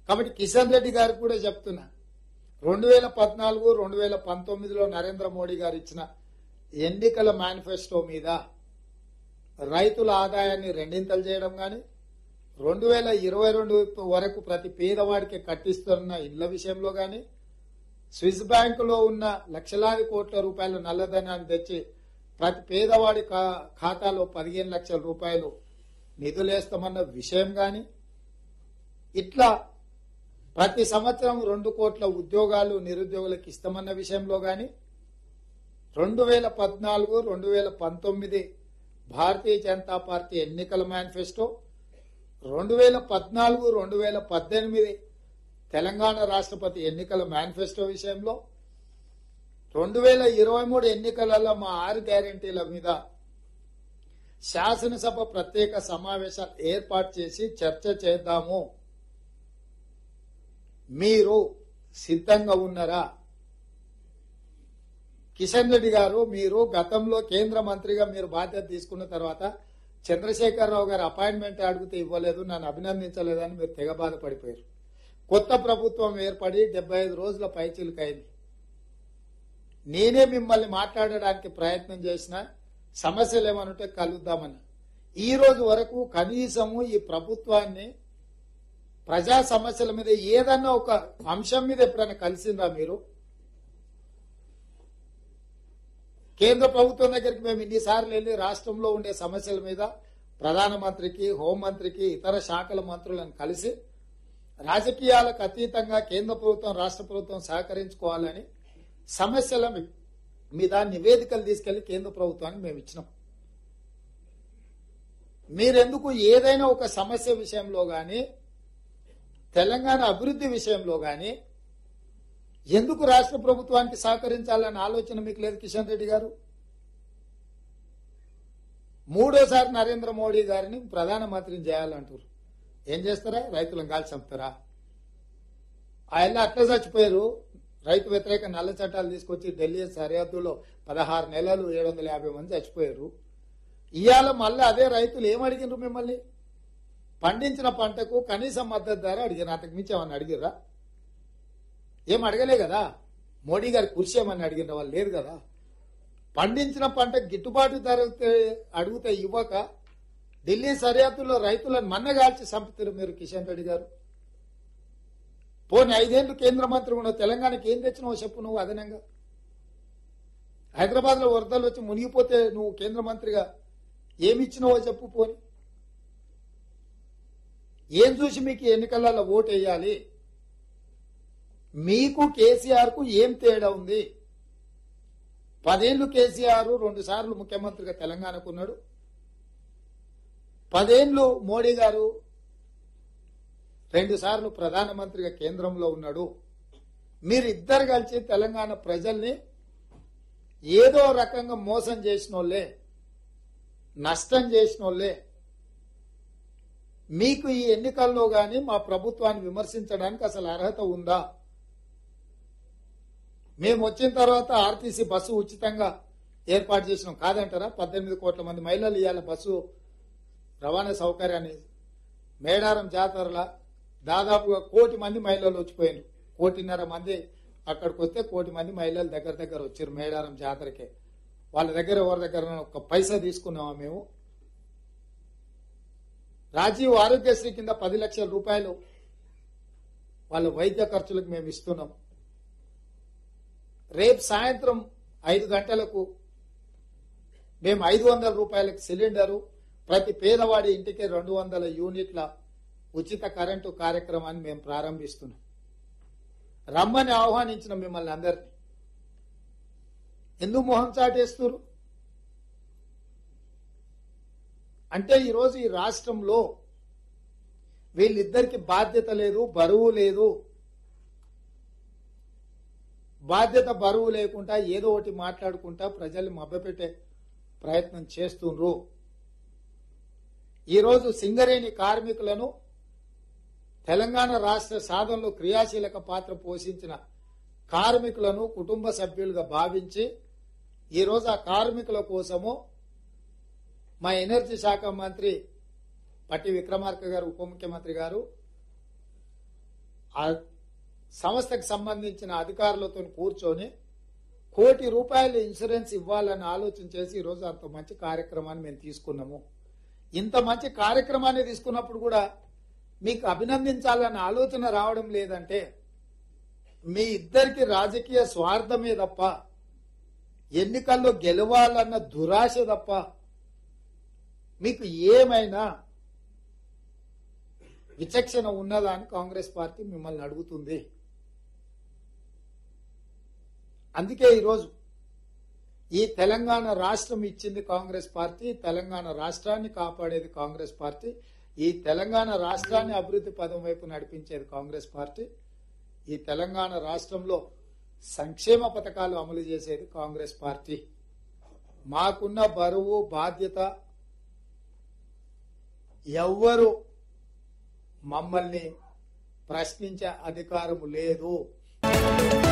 కాబట్టి కిషన్ రెడ్డి గారికి కూడా చెప్తున్నా రెండు వేల పద్నాలుగు రెండు వేల పంతొమ్మిదిలో నరేంద్ర మోడీ గారు ఇచ్చిన ఎన్నికల మేనిఫెస్టో మీద రైతుల ఆదాయాన్ని రెండింతలు చేయడం కానీ రెండు వేల ఇరవై రెండు వరకు ప్రతి పేదవాడికి కట్టిస్తున్న ఇళ్ల విషయంలో కానీ స్విస్ బ్యాంకులో ఉన్న లక్షలాది కోట్ల రూపాయల నల్లధనాన్ని తెచ్చి ప్రతి పేదవాడి ఖా- ఖాతాలో పదిహేను లక్షల రూపాయలు నిధులేస్తామన్న విషయం కానీ ఇట్లా ప్రతి సంవత్సరం రెండు కోట్ల ఉద్యోగాలు నిరుద్యోగులకు ఇస్తామన్న విషయంలో కానీ రెండు వేల పద్నాలుగు రెండు వేల పంతొమ్మిది భారతీయ జనతా పార్టీ ఎన్నికల మేనిఫెస్టో రెండు వేల పద్నాలుగు రెండు వేల పద్దెనిమిది తెలంగాణ రాష్ట్రపతి ఎన్నికల మేనిఫెస్టో విషయంలో రెండు వేల ఇరవై మూడు ఎన్నికలలో మా ఆరు గ్యారంటీల మీద శాసనసభ ప్రత్యేక సమావేశాలు ఏర్పాటు చేసి చర్చ చేద్దాము మీరు సిద్ధంగా ఉన్నారా కిషన్ రెడ్డి గారు మీరు గతంలో కేంద్ర మంత్రిగా మీరు బాధ్యత తీసుకున్న తర్వాత చంద్రశేఖరరావు గారు అపాయింట్మెంట్ అడిగితే ఇవ్వలేదు నన్ను అభినందించలేదని మీరు తెగ బాధపడిపోయారు కొత్త ప్రభుత్వం ఏర్పడి డెబ్బై ఐదు రోజుల పైచిలుకైంది నేనే మిమ్మల్ని మాట్లాడడానికి ప్రయత్నం చేసిన సమస్యలు ఏమనుంటే కలుద్దామని ఈ రోజు వరకు కనీసము ఈ ప్రభుత్వాన్ని ప్రజా సమస్యల మీద ఏదన్నా ఒక అంశం మీద ఎప్పుడైనా కలిసిందా మీరు కేంద్ర ప్రభుత్వం దగ్గరికి మేము ఇన్నిసార్లు వెళ్ళి రాష్ట్రంలో ఉండే సమస్యల మీద ప్రధానమంత్రికి హోంమంత్రికి ఇతర శాఖల మంత్రులను కలిసి రాజకీయాలకు అతీతంగా కేంద్ర ప్రభుత్వం రాష్ట్ర ప్రభుత్వం సహకరించుకోవాలని సమస్యల మీ- మీద నివేదికలు తీసుకెళ్లి కేంద్ర ప్రభుత్వానికి మేము ఇచ్చినాం మీరెందుకు ఏదైనా ఒక సమస్య విషయంలో గాని తెలంగాణ అభివృద్ధి విషయంలో గాని ఎందుకు రాష్ట్ర ప్రభుత్వానికి సహకరించాలన్న ఆలోచన మీకు లేదు కిషన్ రెడ్డి గారు మూడోసారి నరేంద్ర మోడీ గారిని ప్రధానమంత్రిని చేయాలంటారు ఏం చేస్తారా రైతులను కాల్చి చంపుతారా ఆయన అట్లా చచ్చిపోయారు రైతు వ్యతిరేక నల్ల చట్టాలు తీసుకొచ్చి ఢిల్లీ సరిహద్దులో పదహారు నెలలు ఏడు వందల యాభై మంది చచ్చిపోయారు ఇవాళ మళ్ళీ అదే రైతులు ఏం అడిగినారు మిమ్మల్ని పండించిన పంటకు కనీస మద్దతు ధర అడిగారు అంతకు మించి ఏమన్నా అడిగిర్రా ఏం అడగలే కదా మోడీ గారి కృషి ఏమని అడిగిన వాళ్ళు లేదు కదా పండించిన పంట గిట్టుబాటు ధర అడిగితే ఇవ్వక ఢిల్లీ సరిహద్దుల్లో రైతులను మన్నగాల్చి చంపుతారు మీరు కిషన్ రెడ్డి గారు పోనీ ఐదేళ్లు కేంద్ర మంత్రి ఉన్న తెలంగాణకి ఏం తెచ్చినావో చెప్పు నువ్వు అదనంగా హైదరాబాద్ లో వరదలు వచ్చి మునిగిపోతే నువ్వు కేంద్ర మంత్రిగా ఏమి ఇచ్చినావో చెప్పు పోని ఏం చూసి మీకు ఈ ఎన్నికలలో ఓటు వేయాలి మీకు కేసీఆర్ కు ఏం తేడా ఉంది పదేళ్లు కేసీఆర్ రెండు సార్లు ముఖ్యమంత్రిగా తెలంగాణకు ఉన్నాడు పదేళ్లు మోడీ గారు రెండు సార్లు ప్రధానమంత్రిగా కేంద్రంలో ఉన్నాడు మీరిద్దరు కలిసి తెలంగాణ ప్రజల్ని ఏదో రకంగా మోసం చేసిన వాళ్ళే నష్టం చేసిన వాళ్ళే మీకు ఈ ఎన్నికల్లో గాని మా ప్రభుత్వాన్ని విమర్శించడానికి అసలు అర్హత ఉందా మేము వచ్చిన తర్వాత ఆర్టీసీ బస్సు ఉచితంగా ఏర్పాటు చేసినాం కాదంటారా పద్దెనిమిది కోట్ల మంది మహిళలు ఇవాళ బస్సు రవాణా సౌకర్యాన్ని మేడారం జాతరల దాదాపుగా కోటి మంది మహిళలు వచ్చిపోయారు కోటిన్నర మంది అక్కడికి వస్తే కోటి మంది మహిళలు దగ్గర దగ్గర వచ్చారు మేడారం జాతరకే వాళ్ళ దగ్గర ఎవరి దగ్గర ఒక పైసా తీసుకున్నామా మేము రాజీవ్ ఆరోగ్యశ్రీ కింద పది లక్షల రూపాయలు వాళ్ళ వైద్య ఖర్చులకు మేము ఇస్తున్నాం రేపు సాయంత్రం ఐదు గంటలకు మేము ఐదు వందల రూపాయలకు సిలిండరు ప్రతి పేదవాడి ఇంటికి రెండు వందల యూనిట్ల ఉచిత కరెంటు కార్యక్రమాన్ని మేము ప్రారంభిస్తున్నాం రమ్మని ఆహ్వానించిన మిమ్మల్ని అందరినీ ఎందుకు మొహం చాటేస్తున్నారు అంటే ఈరోజు ఈ రాష్ట్రంలో వీళ్ళిద్దరికి బాధ్యత లేదు బరువు లేదు బాధ్యత బరువు లేకుండా ఏదో ఒకటి మాట్లాడుకుంటా ప్రజల్ని మభ్యపెట్టే ప్రయత్నం చేస్తుండ్రు ఈరోజు సింగరేణి కార్మికులను తెలంగాణ రాష్ట్ర సాధనలో క్రియాశీలక పాత్ర పోషించిన కార్మికులను కుటుంబ సభ్యులుగా భావించి ఈరోజు ఆ కార్మికుల కోసము మా ఎనర్జీ శాఖ మంత్రి పట్టి విక్రమార్క గారు ఉప ముఖ్యమంత్రి గారు ఆ సంస్థకు సంబంధించిన అధికారులతో కూర్చొని కోటి రూపాయల ఇన్సూరెన్స్ ఇవ్వాలని ఆలోచన చేసి ఈరోజు అంత మంచి కార్యక్రమాన్ని మేము తీసుకున్నాము ఇంత మంచి కార్యక్రమాన్ని తీసుకున్నప్పుడు కూడా మీకు అభినందించాలన్న ఆలోచన రావడం లేదంటే మీ ఇద్దరికి రాజకీయ స్వార్థమే తప్ప ఎన్నికల్లో గెలవాలన్న దురాశ తప్ప మీకు ఏమైనా విచక్షణ ఉన్నదా అని కాంగ్రెస్ పార్టీ మిమ్మల్ని అడుగుతుంది అందుకే ఈరోజు ఈ తెలంగాణ రాష్ట్రం ఇచ్చింది కాంగ్రెస్ పార్టీ తెలంగాణ రాష్ట్రాన్ని కాపాడేది కాంగ్రెస్ పార్టీ ఈ తెలంగాణ రాష్ట్రాన్ని అభివృద్ధి పదం వైపు నడిపించేది కాంగ్రెస్ పార్టీ ఈ తెలంగాణ రాష్ట్రంలో సంక్షేమ పథకాలు అమలు చేసేది కాంగ్రెస్ పార్టీ మాకున్న బరువు బాధ్యత ఎవ్వరు మమ్మల్ని ప్రశ్నించే అధికారం లేదు